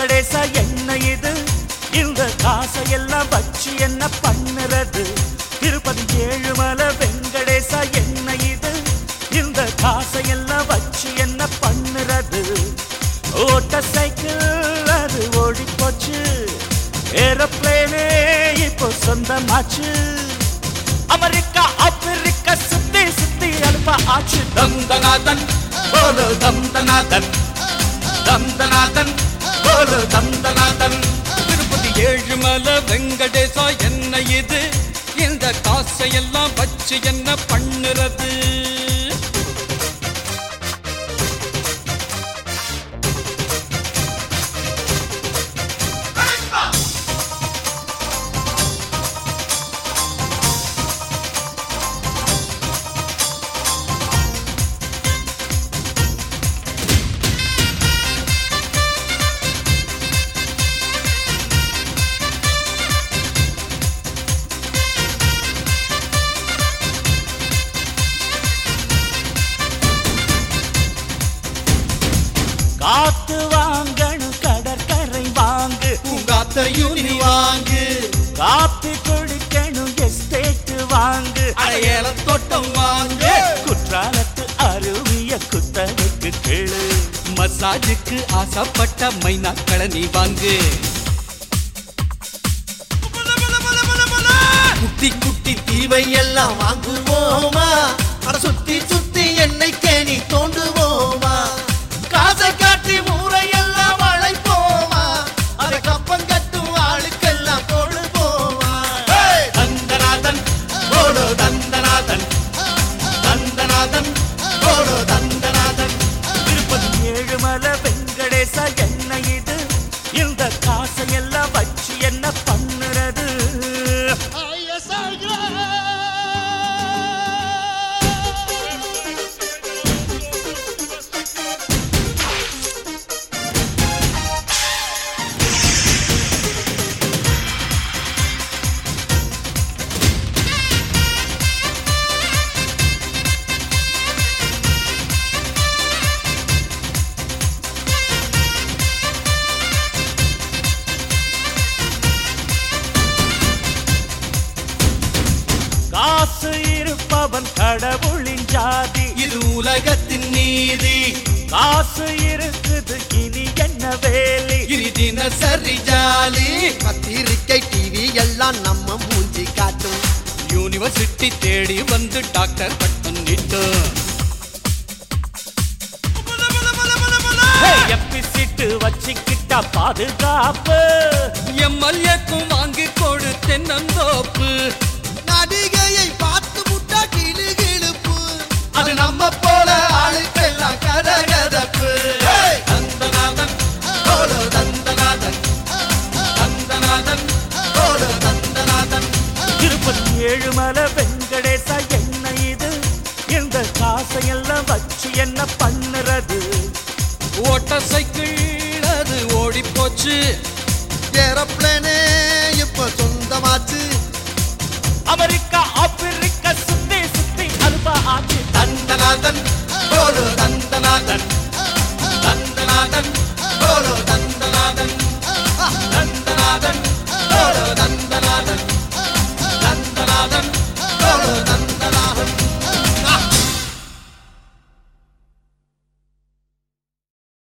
வெங்கடேசா என்ன இது இந்த காசையெல்லாம் வச்சு என்ன பண்ணுறது திருப்பதி ஏழுமலை வெங்கடேசா என்ன இது இந்த காசையெல்லாம் வச்சு என்ன பண்ணுறது ஓட்ட சைக்கிள் அது ஓடி போச்சு ஏரோப்ளேனே இப்போ சொந்தமாச்சு அமெரிக்கா ஆப்பிரிக்கா சுத்தி சுத்தி அனுப்ப ஆச்சு தந்தநாதன் போலோ தந்தநாதன் தந்தநாதன் போலோ தந்தநாதன் திருப்பதி ஏழுமலை வெங்கடேசா என்ன இது இந்த காசையெல்லாம் வச்சு என்ன பண்ணுறது காத்து வாங்கணும் கடற்கரை வாங்கு உங்காத்தையும் நீ வாங்கு காப்பி குடிக்கணும் எஸ்டேட் வாங்கு அடையல தோட்டம் வாங்கு குற்றாலத்து அருவிய குத்தகைக்கு கேளு மசாஜுக்கு ஆசைப்பட்ட மைனாக்களை நீ வாங்கு குட்டி குட்டி தீவை எல்லாம் வாங்குவோமா அட சுத்தி சுத்தி எண்ணெய் கேணி தோண்டுவோமா காசை காட்டி ஊரையெல்லாம் அழைப்போமா அதை கப்பம் கட்டும் ஆளுக்கெல்லாம் கொழுவோமா தந்தநாதன் போலோ தந்தநாதன் தந்தநாதன் போலோ தந்தநாதன் திருப்பதி ஏழுமலை வெங்கடேசா என்ன இது இந்த காசையெல்லாம் வச்சு என்ன பண்ணுறது காசு இருப்பவன் கடவுளின் ஜாதி இது உலகத்தின் நீதி காசு இருக்குது இனி என்ன வேலி இனி தினசரி ஜாலி பத்திரிக்கை டிவி எல்லாம் நம்ம மூஞ்சி காட்டும் யூனிவர்சிட்டி தேடி வந்து டாக்டர் பட்டம் நிட்டும் எப்பி சீட்டு வச்சுக்கிட்டா பாதுகாப்பு எம்எல்ஏக்கும் வாங்கி கொடு தென்னந்தோப்பு நடிகையை பார்த்து முட்டா கிளு கிளுப்பு அது நம்ம போல ஆளுக்கெல்லாம் கதகதப்பு தந்தநாதன் போலோ தந்தநாதன் தந்தநாதன் போலோ தந்தநாதன் திருப்பதி ஏழுமலை வெங்கடேசா என்ன இது இந்த காசையெல்லாம் வச்சு என்ன பண்ணுறது ஓட்ட சைக்கிள் அது ஓடி போச்சு ஏரோப்ளேனே இப்ப சொந்தமாச்சு அமெரிக்கா ஆப்பிரிக்கா சுத்தி சுத்தி அனுப்ப ஆச்சு தந்தநாதன் போலோ தந்தநாதன் தந்தநாதன் போலோ தந்தநாதன் தந்தநாதன் போலோ தந்தநாதன் தந்தநாதன் போலோ தந்தநாதன்